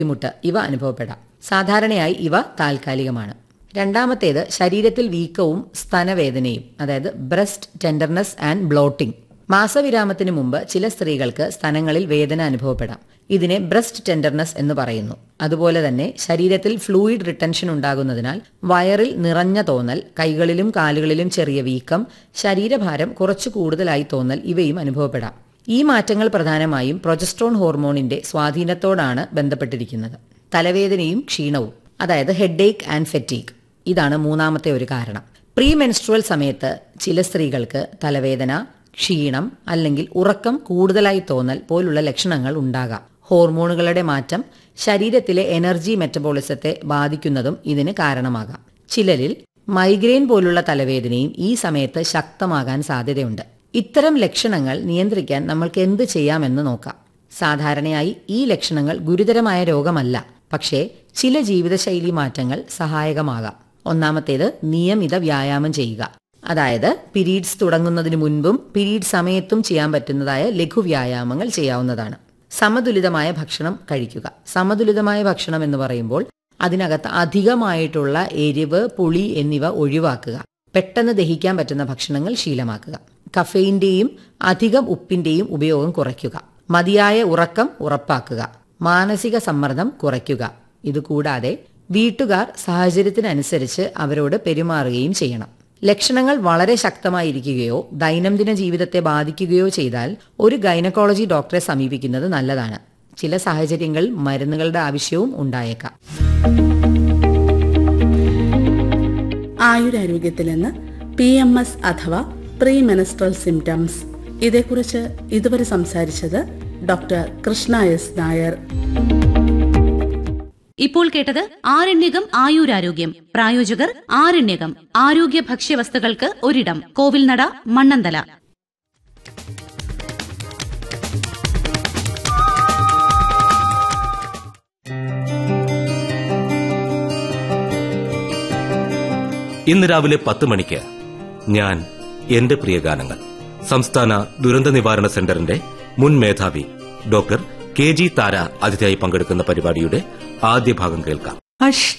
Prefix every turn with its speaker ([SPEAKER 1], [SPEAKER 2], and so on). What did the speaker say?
[SPEAKER 1] ബുദ്ധിമുട്ട് ഇവ അനുഭവപ്പെടാം സാധാരണയായി ഇവ താൽക്കാലികമാണ് രണ്ടാമത്തേത് ശരീരത്തിൽ വീക്കവും സ്തനവേദനയും അതായത് ബ്രസ്റ്റ് ടെൻഡർനെസ് ആൻഡ് ബ്ലോട്ടിംഗ് മാസവിരാമത്തിന് മുമ്പ് ചില സ്ത്രീകൾക്ക് സ്തനങ്ങളിൽ വേദന അനുഭവപ്പെടാം ഇതിനെ ബ്രസ്റ്റ് ടെൻഡർനെസ് എന്ന് പറയുന്നു അതുപോലെ തന്നെ ശരീരത്തിൽ ഫ്ലൂയിഡ് റിട്ടൻഷൻ ഉണ്ടാകുന്നതിനാൽ വയറിൽ നിറഞ്ഞ തോന്നൽ കൈകളിലും കാലുകളിലും ചെറിയ വീക്കം ശരീരഭാരം കുറച്ചു കൂടുതലായി തോന്നൽ ഇവയും അനുഭവപ്പെടാം ഈ മാറ്റങ്ങൾ പ്രധാനമായും പ്രൊജസ്ട്രോൺ ഹോർമോണിന്റെ സ്വാധീനത്തോടാണ് ബന്ധപ്പെട്ടിരിക്കുന്നത് തലവേദനയും ക്ഷീണവും അതായത് ഹെഡേക്ക് ആൻഡ് ഫെറ്റീക്ക് ഇതാണ് മൂന്നാമത്തെ ഒരു കാരണം പ്രീ മെൻസ്ട്രുവൽ സമയത്ത് ചില സ്ത്രീകൾക്ക് തലവേദന ക്ഷീണം അല്ലെങ്കിൽ ഉറക്കം കൂടുതലായി തോന്നൽ പോലുള്ള ലക്ഷണങ്ങൾ ഉണ്ടാകാം ഹോർമോണുകളുടെ മാറ്റം ശരീരത്തിലെ എനർജി മെറ്റബോളിസത്തെ ബാധിക്കുന്നതും ഇതിന് കാരണമാകാം ചിലരിൽ മൈഗ്രെയിൻ പോലുള്ള തലവേദനയും ഈ സമയത്ത് ശക്തമാകാൻ സാധ്യതയുണ്ട് ഇത്തരം ലക്ഷണങ്ങൾ നിയന്ത്രിക്കാൻ നമ്മൾക്ക് എന്ത് ചെയ്യാമെന്ന് നോക്കാം സാധാരണയായി ഈ ലക്ഷണങ്ങൾ ഗുരുതരമായ രോഗമല്ല പക്ഷേ ചില ജീവിതശൈലി മാറ്റങ്ങൾ സഹായകമാകാം ഒന്നാമത്തേത് നിയമിത വ്യായാമം ചെയ്യുക അതായത് പീരീഡ്സ് തുടങ്ങുന്നതിന് മുൻപും പീരീഡ് സമയത്തും ചെയ്യാൻ പറ്റുന്നതായ ലഘു വ്യായാമങ്ങൾ ചെയ്യാവുന്നതാണ് സമതുലിതമായ ഭക്ഷണം കഴിക്കുക സമതുലിതമായ ഭക്ഷണം എന്ന് പറയുമ്പോൾ അതിനകത്ത് അധികമായിട്ടുള്ള എരിവ് പുളി എന്നിവ ഒഴിവാക്കുക പെട്ടെന്ന് ദഹിക്കാൻ പറ്റുന്ന ഭക്ഷണങ്ങൾ ശീലമാക്കുക കഫeinന്റെയും അധികം ഉപ്പിന്റെയും ഉപയോഗം കുറയ്ക്കുക മതിയായ ഉറക്കം ഉറപ്പാക്കുക മാനസിക സമ്മർദ്ദം കുറയ്ക്കുക ഇതുകൂടാതെ വീട്ടുകാർ സാഹചര്യത്തിനനുസരിച്ച് അവരോട് പെരുമാറുകയും ചെയ്യണം ലക്ഷണങ്ങൾ വളരെ ശക്തമായിരിക്കുകയോ ദൈനംദിന ജീവിതത്തെ ബാധിക്കുകയോ ചെയ്താൽ ഒരു ഗൈനക്കോളജി ഡോക്ടറെ സമീപിക്കുന്നത് നല്ലതാണ് ചില സാഹചര്യങ്ങളിൽ മരുന്നുകളുടെ ആവശ്യവും ഉണ്ടായേക്കാം
[SPEAKER 2] ആയുരാരോഗ്യത്തിൽ നിന്ന് പി എം എസ് അഥവാ പ്രീ മെനസ്ട്രൽ സിംറ്റംസ് ഇതേക്കുറിച്ച് ഇതുവരെ സംസാരിച്ചത് ഡോക്ടർ കൃഷ്ണ എസ് നായർ
[SPEAKER 3] ഇപ്പോൾ കേട്ടത് ആരണ്യകം ആയുരാരോഗ്യം പ്രായോജകർ ആരണ്യകം ആരോഗ്യ ഭക്ഷ്യവസ്തുക്കൾക്ക് ഒരിടം കോവിൽനട മണ്ണന്തല
[SPEAKER 4] ഇന്ന് രാവിലെ പത്ത് മണിക്ക് ഞാൻ എന്റെ പ്രിയ ഗാനങ്ങൾ സംസ്ഥാന ദുരന്ത നിവാരണ സെന്ററിന്റെ മുൻ മേധാവി ഡോക്ടർ കെ ജി താര അതിഥിയായി പങ്കെടുക്കുന്ന പരിപാടിയുടെ ആദ്യ ഭാഗം കേൾക്കാം
[SPEAKER 5] അഷ്ട